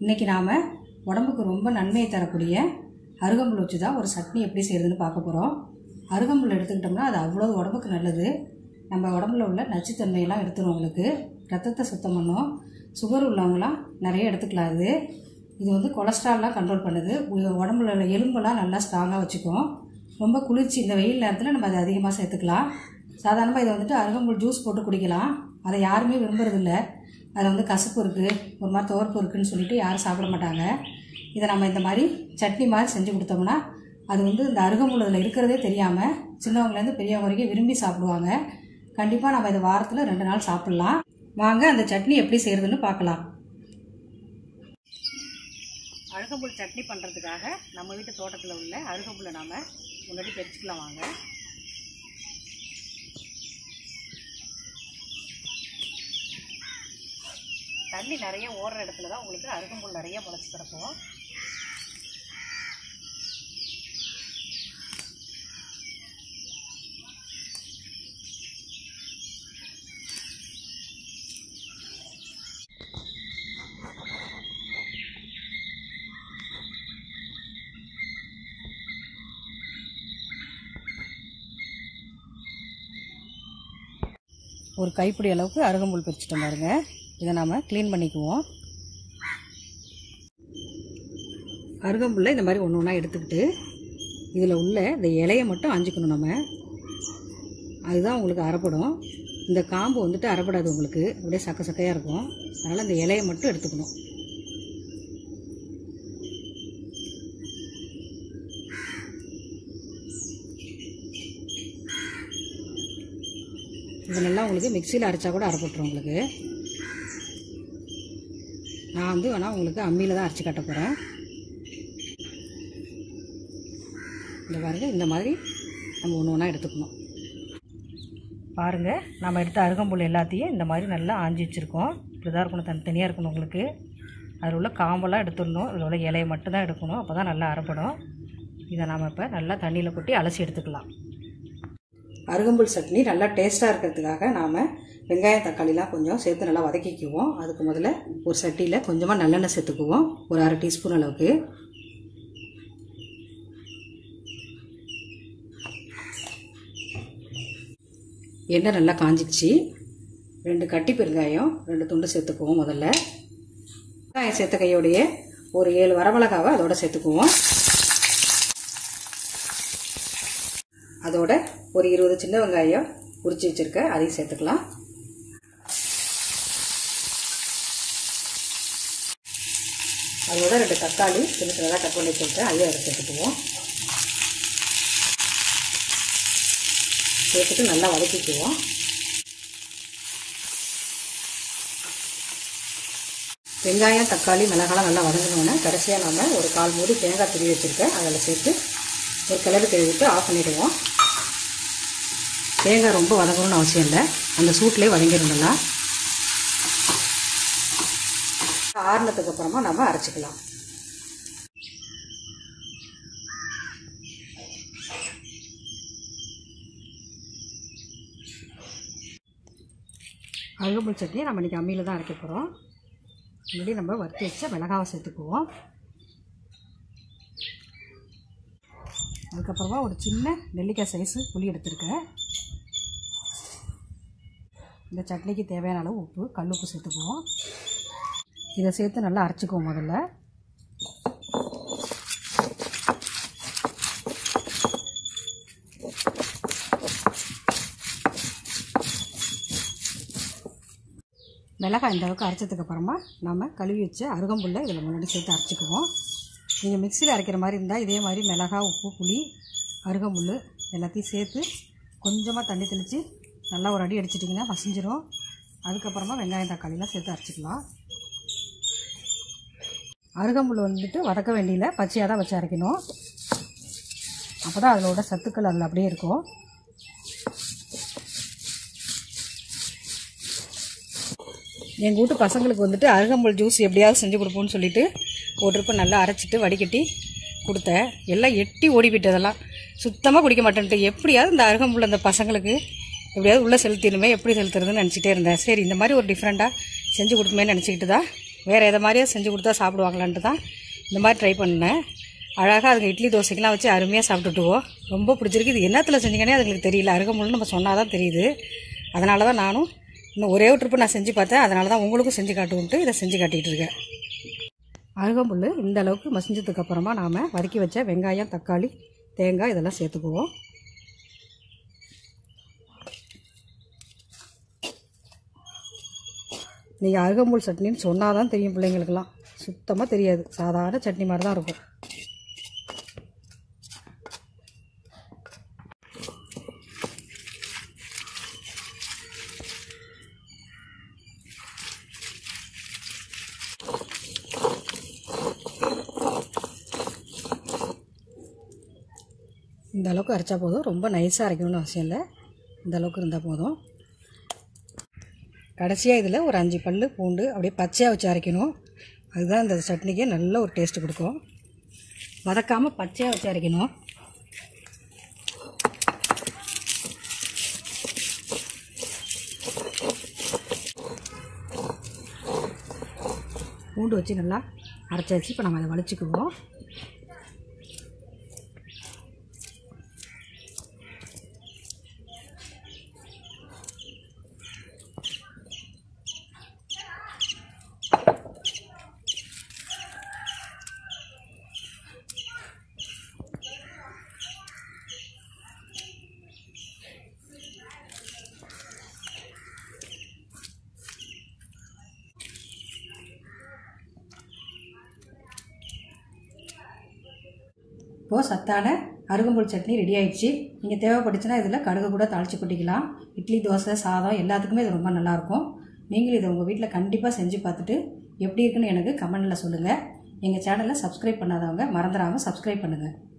இன்றைக்கி நாம் உடம்புக்கு ரொம்ப நன்மையை தரக்கூடிய அருகம்புல் வச்சு தான் ஒரு சட்னி எப்படி செய்கிறதுன்னு பார்க்க போகிறோம் அருகம்புல் எடுத்துக்கிட்டோம்னா அது அவ்வளோ உடம்புக்கு நல்லது நம்ம உடம்புல உள்ள நச்சுத்தன்மையெல்லாம் எடுத்துரும் உங்களுக்கு ரத்தத்தை சுத்தம் பண்ணும் சுகர் உள்ளவங்களாம் நிறைய எடுத்துக்கலாம் இது இது வந்து கொலஸ்ட்ரால்லாம் கண்ட்ரோல் பண்ணுது உ- உடம்புல உள்ள எலும்பெல்லாம் நல்லா ஸ்ட்ராங்காக வச்சுக்கும் ரொம்ப குளிர்ச்சி இந்த வெயில் நேரத்தில் நம்ம அதை அதிகமாக சேர்த்துக்கலாம் சாதாரணமாக இதை வந்துட்டு அருகம்புல் ஜூஸ் போட்டு குடிக்கலாம் அதை யாருமே விரும்புறதில்ல அதில் வந்து கசப்பு இருக்குது ஒரு மாதிரி துவர்ப்பு இருக்குன்னு சொல்லிட்டு யாரும் சாப்பிட மாட்டாங்க இதை நம்ம இந்த மாதிரி சட்னி மாதிரி செஞ்சு கொடுத்தோம்னா அது வந்து இந்த அருகம்புல் அதில் இருக்கிறதே தெரியாமல் சின்னவங்கலேருந்து பெரியவங்க வரைக்கும் விரும்பி சாப்பிடுவாங்க கண்டிப்பாக நம்ம இதை வாரத்தில் ரெண்டு நாள் சாப்பிட்லாம் வாங்க அந்த சட்னி எப்படி செய்கிறதுன்னு பார்க்கலாம் அருகம்புல் சட்னி பண்ணுறதுக்காக நம்ம வீட்டு தோட்டத்தில் உள்ள அருகம்புல்லை நாம் முன்னாடி பறிச்சுக்கலாம் வாங்க தண்ணி நிறைய ஓடுற இடத்துல தான் உங்களுக்கு அருகம்புல் நிறைய முளைச்சி கிடக்கும் ஒரு கைப்பிடி அளவுக்கு அருகம்புல் பிரிச்சுட்டோம் பாருங்க இதை நாம் க்ளீன் பண்ணிக்குவோம் அருகம்புல்லை இந்த மாதிரி ஒன்று ஒன்றா எடுத்துக்கிட்டு இதில் உள்ள இந்த இலையை மட்டும் அஞ்சுக்கணும் நம்ம அதுதான் உங்களுக்கு அரைப்படும் இந்த காம்பு வந்துட்டு அரைப்படாது உங்களுக்கு அப்படியே சக்க சக்கையாக இருக்கும் அதனால் இந்த இலையை மட்டும் எடுத்துக்கணும் இதெல்லாம் உங்களுக்கு மிக்சியில் அரைச்சா கூட அரைப்பட்டுரும் உங்களுக்கு நான் வந்து வேணால் உங்களுக்கு அம்மியில் தான் அரைச்சி காட்ட போகிறேன் இந்த பாருங்க இந்த மாதிரி நம்ம ஒன்று ஒன்றா எடுத்துக்கணும் பாருங்கள் நம்ம எடுத்த அருகம்புல் எல்லாத்தையும் இந்த மாதிரி நல்லா ஆஞ்சி வச்சுருக்கோம் இப்படி தான் இருக்கணும் தனித்தனியாக இருக்கணும் உங்களுக்கு அதில் உள்ள காம்பெல்லாம் எடுத்துடணும் இதில் உள்ள இலையை மட்டும் தான் எடுக்கணும் அப்போ தான் நல்லா அரைப்படும் இதை நாம் இப்போ நல்லா தண்ணியில் கொட்டி அலசி எடுத்துக்கலாம் அருகம்புல் சட்னி நல்லா டேஸ்ட்டாக இருக்கிறதுக்காக நாம் வெங்காயம் தக்காளிலாம் கொஞ்சம் சேர்த்து நல்லா வதக்கிக்குவோம் அதுக்கு முதல்ல ஒரு சட்டியில் கொஞ்சமாக நல்லெண்ணெய் சேர்த்துக்குவோம் ஒரு அரை டீஸ்பூன் அளவுக்கு எண்ணெய் நல்லா காஞ்சிச்சு ரெண்டு கட்டி பெருங்காயம் ரெண்டு துண்டு சேர்த்துக்குவோம் முதல்ல வெங்காயம் சேர்த்த கையோடைய ஒரு ஏழு வரமிளகாவை அதோட சேர்த்துக்குவோம் அதோட ஒரு இருபது சின்ன வெங்காயம் உரிச்சு வச்சிருக்க அதையும் சேர்த்துக்கலாம் அதோட ரெண்டு தக்காளி சின்ன சின்னதாக கட் பண்ணி வச்சுருக்கேன் அதையும் அதை சேர்த்துக்குவோம் சேர்த்துட்டு நல்லா வதக்கிக்குவோம் வெங்காயம் தக்காளி மிளகாலாம் நல்லா வதங்கினோன்னே கடைசியாக நம்ம ஒரு கால் மூடி தேங்காய் துருவி வச்சுருக்கேன் அதில் சேர்த்து ஒரு கிளறு கழுவிட்டு ஆஃப் பண்ணிவிடுவோம் தேங்காய் ரொம்ப வதங்கணும்னு அவசியம் இல்லை அந்த சூட்லேயே வதங்கிடணும்னா ஆறுனதுக்கு அப்புறமா நம்ம அரைச்சிக்கலாம் அருகம்புல் சட்னியை நம்ம இன்றைக்கி அம்மியில் தான் அரைக்க போகிறோம் முன்னாடி நம்ம வறுத்து வச்ச மிளகாவை சேர்த்துக்குவோம் அதுக்கப்புறமா ஒரு சின்ன நெல்லிக்காய் சைஸு புளி எடுத்திருக்கேன் இந்த சட்னிக்கு தேவையான அளவு உப்பு கல் உப்பு சேர்த்துக்குவோம் இதை சேர்த்து நல்லா அரைச்சிக்குவோம் முதல்ல மிளகாய் இந்த அளவுக்கு அரைச்சதுக்கு அப்புறமா நம்ம கழுவி வச்ச அருகம்புல்லை இதில் முன்னாடி சேர்த்து அரைச்சிக்குவோம் நீங்கள் மிக்சியில் அரைக்கிற மாதிரி இருந்தால் இதே மாதிரி மிளகாய் உப்பு புளி அருகம்புல் எல்லாத்தையும் சேர்த்து கொஞ்சமாக தண்ணி தெளித்து நல்லா ஒரு அடி அடிச்சிட்டிங்கன்னா மசிஞ்சிரும் அதுக்கப்புறமா வெங்காயம் தக்காளிலாம் சேர்த்து அரைச்சிக்கலாம் அருகம்புல் வந்துட்டு வதக்க வேண்டியல பச்சையாக தான் வச்சு அரைக்கணும் அப்போ தான் அதில் உள்ள சத்துக்கள் அதில் அப்படியே இருக்கும் எங்கள் வீட்டு பசங்களுக்கு வந்துட்டு அருகம்புல் ஜூஸ் எப்படியாவது செஞ்சு கொடுப்போம்னு சொல்லிட்டு ஒரு ட்ரிப்பு நல்லா அரைச்சிட்டு வடிகட்டி கொடுத்தேன் எல்லாம் எட்டி ஓடி போயிட்டதெல்லாம் சுத்தமாக குடிக்க மாட்டேன்ட்டு எப்படியாவது இந்த அருகம்புல் அந்த பசங்களுக்கு எப்படியாவது உள்ளே செலுத்திடுமே எப்படி செலுத்துறதுன்னு நினச்சிட்டே இருந்தேன் சரி இந்த மாதிரி ஒரு டிஃப்ரெண்ட்டாக செஞ்சு கொடுக்குமேன்னு நினச்சிக்கிட்டு தான் வேறு எதை மாதிரியே செஞ்சு கொடுத்தா சாப்பிடுவாங்களான்ட்டு தான் இந்த மாதிரி ட்ரை பண்ணேன் அழகாக அதுங்க இட்லி தோசைக்கெலாம் வச்சு அருமையாக சாப்பிட்டுட்டுவோம் ரொம்ப பிடிச்சிருக்கு இது என்னத்தில் செஞ்சீங்கன்னே அதுங்களுக்கு தெரியல அருகம்புல்னு நம்ம சொன்னால் தான் தெரியுது அதனால தான் நானும் இன்னும் ஒரே ஒரு ட்ரிப்பு நான் செஞ்சு பார்த்தேன் அதனால தான் உங்களுக்கும் செஞ்சு காட்டுவோன்ட்டு இதை செஞ்சு காட்டிகிட்டு இருக்கேன் அருகம்புல் இந்த அளவுக்கு மசிஞ்சதுக்கு அப்புறமா நாம் வதக்கி வச்ச வெங்காயம் தக்காளி தேங்காய் இதெல்லாம் சேர்த்துக்குவோம் நீங்கள் அருகம்புல் சட்னின்னு சொன்னால் தான் தெரியும் பிள்ளைங்களுக்கெல்லாம் சுத்தமாக தெரியாது சாதாரண சட்னி மாதிரி தான் இருக்கும் இந்த அளவுக்கு அரைச்சா போதும் ரொம்ப நைஸாக அரைக்கணும்னு அவசியம் இல்லை இந்த அளவுக்கு இருந்தால் போதும் கடைசியாக இதில் ஒரு அஞ்சு பல் பூண்டு அப்படியே பச்சையாக வச்சு அரைக்கணும் அதுதான் இந்த சட்னிக்கு நல்ல ஒரு டேஸ்ட் கொடுக்கும் வதக்காமல் பச்சையாக வச்சு அரைக்கணும் பூண்டு வச்சு நல்லா அரைச்சாச்சு இப்போ நம்ம அதை வலிச்சுக்குவோம் இப்போது சத்தான அருகம்புல் சட்னி ரெடி ஆயிடுச்சு நீங்கள் தேவைப்பட்டுச்சுன்னா இதில் கடுகு கூட தாளித்து கொட்டிக்கலாம் இட்லி தோசை சாதம் எல்லாத்துக்குமே இது ரொம்ப நல்லாயிருக்கும் நீங்களும் இதை உங்கள் வீட்டில் கண்டிப்பாக செஞ்சு பார்த்துட்டு எப்படி இருக்குன்னு எனக்கு கமெண்டில் சொல்லுங்கள் எங்கள் சேனலை சப்ஸ்கிரைப் பண்ணாதவங்க மறந்துடாமல் சப்ஸ்கிரைப் பண்ணுங்கள்